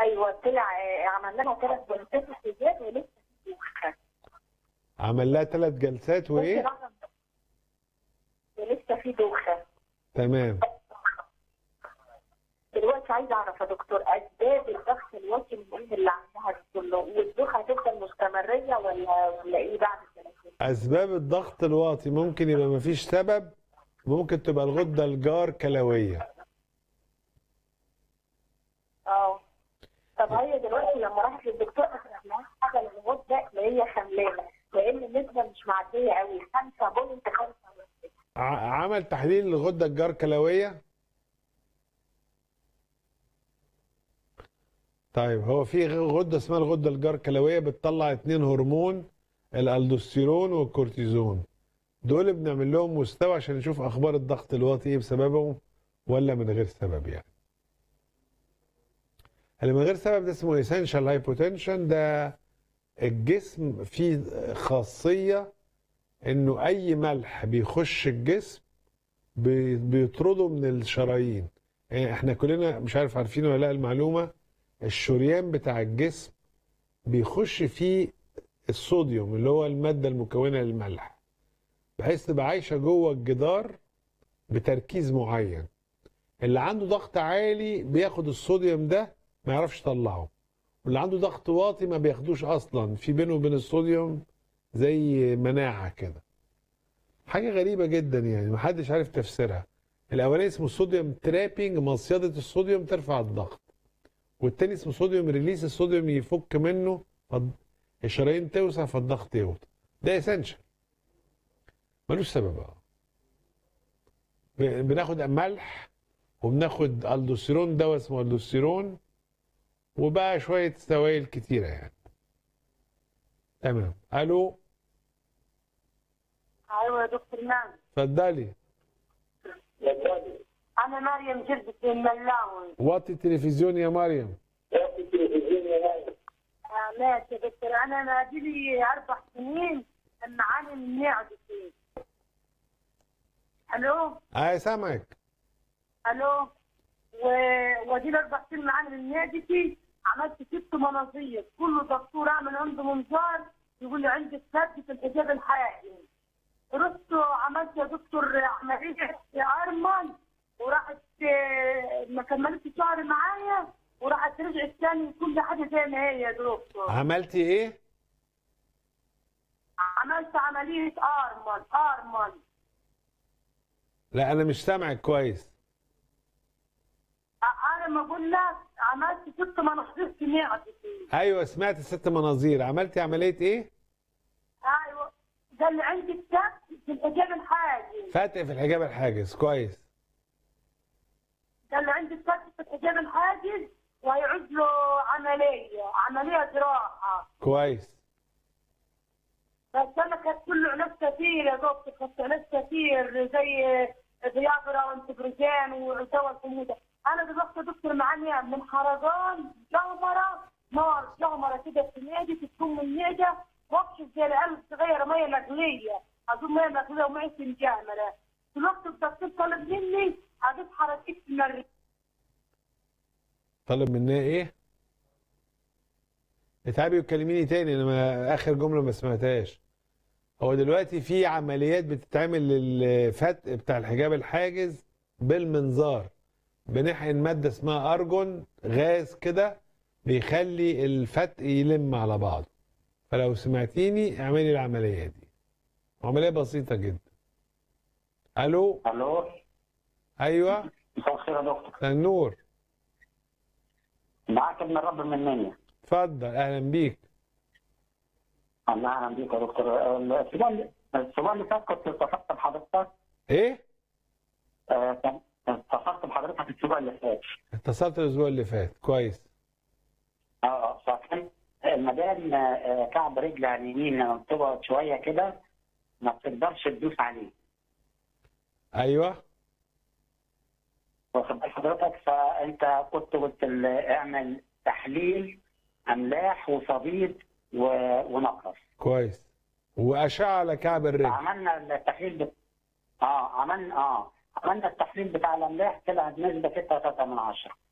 ايوه طلع آه، عمل لها ثلاث جلسات استجاب ولسه في دوخه عمل لها ثلاث جلسات وايه ممكن أعرف- ولسه في دوخه تمام دلوقتي عايزه اعرف يا دكتور اسباب الضغط الوطني اللي عندها دي كله والدوخه هتفضل مستمريه ولا ولا ايه بعد الجلسات؟ اسباب الضغط الواطي ممكن يبقى مفيش سبب ممكن تبقى الغده الجار كلويه اه طب هي دلوقتي لما راحت للدكتور اخذت لها حاجه للغده اللي هي حملانه لان النسبه مش معديه قوي 5.5 ع- عمل تحليل للغده الجار كلويه طيب هو في غده اسمها الغده الجار كلويه بتطلع اتنين هرمون الالدوستيرون والكورتيزون دول بنعمل لهم مستوى عشان نشوف اخبار الضغط الواطي ايه بسببهم ولا من غير سبب يعني اللي من غير سبب ده اسمه اسينشال هايبوتنشن ده الجسم فيه خاصيه انه اي ملح بيخش الجسم بي- بيطرده من الشرايين يعني احنا كلنا مش عارف عارفين ولا لا المعلومه الشريان بتاع الجسم بيخش فيه الصوديوم اللي هو الماده المكونه للملح بحيث تبقى عايشه جوه الجدار بتركيز معين اللي عنده ضغط عالي بياخد الصوديوم ده ما يعرفش يطلعه واللي عنده ضغط واطي ما بياخدوش اصلا في بينه وبين الصوديوم زي مناعه كده حاجه غريبه جدا يعني محدش عارف تفسيرها الاولاني اسمه صوديوم ترابينج مصيده الصوديوم ترفع الضغط والتاني اسمه صوديوم ريليس الصوديوم يفك منه فالض- الشرايين توسع فالضغط يوطى ده اسينشال ملوش سبب اه ب- بناخد ملح وبناخد الدوستيرون دواء اسمه الدوستيرون وبقى شويه سوائل كتيره يعني تمام الو ايوه يا دكتور نعم اتفضلي انا مريم جلدة الملاوي وطي التلفزيون يا مريم آه ماشي يا دكتور انا ما لي اربع سنين معاني من معدتي الو اه سامعك الو و... ودي لي اربع سنين معاني من معدتي عملت ست مناظير كل دكتور اعمل عنده منظار يقول لي عندك سد في الحجاب الحيوي رحت عملت يا دكتور عمليه يا ارمل وراحت آه، ما كملتش شهر معايا وراحت رجعت تاني كل حاجه زي ما هي يا دكتور عملتي ايه عملت عمليه ارمل ارمل لا انا مش سامعك كويس أ- انا ما اقول لك عملت ست مناظير في معدتي ايوه سمعت الست مناظير عملتي عمليه ايه ايوه ده اللي عندي السد في الحجاب الحاجز فتق في الحجاب الحاجز كويس ده اللي عندي السد في الحجاب الحاجز وهيعوز له عمليه عمليه جراحه كويس بس انا كانت كله علاج كتير يا دكتور كانت علاج كتير زي فياجرا وانتبروجين ودواء الحموضه انا دلوقتي يا دكتور معايا من حرقان جمره نار جمره كده في معدتي تكون من معده واكشف زي العيال الصغيره ميه مغليه اظن ميه مغليه ومعي جامره دلوقتي الدكتور طلب مني اجيب حركه المريء طلب منها ايه اتعبي وكلميني تاني انا ما اخر جمله ما سمعتهاش هو دلوقتي في عمليات بتتعمل للفتق بتاع الحجاب الحاجز بالمنظار بنحقن ماده اسمها ارجون غاز كده بيخلي الفتق يلم على بعضه فلو سمعتيني اعملي العمليه دي عمليه بسيطه جدا الو الو ايوه مساء الخير يا دكتور النور معاك ابن الرب من منيا اتفضل اهلا بيك الله اهلا بيك يا دكتور الاسبوع اللي- الاسبوع اللي فات كنت اتصلت بحضرتك ايه آه، كان- اتصلت بحضرتك الاسبوع اللي فات اتصلت الاسبوع اللي فات كويس اه اه فكان المدام آه، كعب رجلها اليمين لما بتقعد شويه كده ما بتقدرش تدوس عليه ايوه واخد بال حضرتك فانت كنت قلت ال- اعمل تحليل املاح وصديد و- ونقص كويس واشعه على كعب الرجل عملنا التحليل بت... اه عملنا اه عملنا التحليل بتاع الاملاح طلع بنسبه 6.3 من 10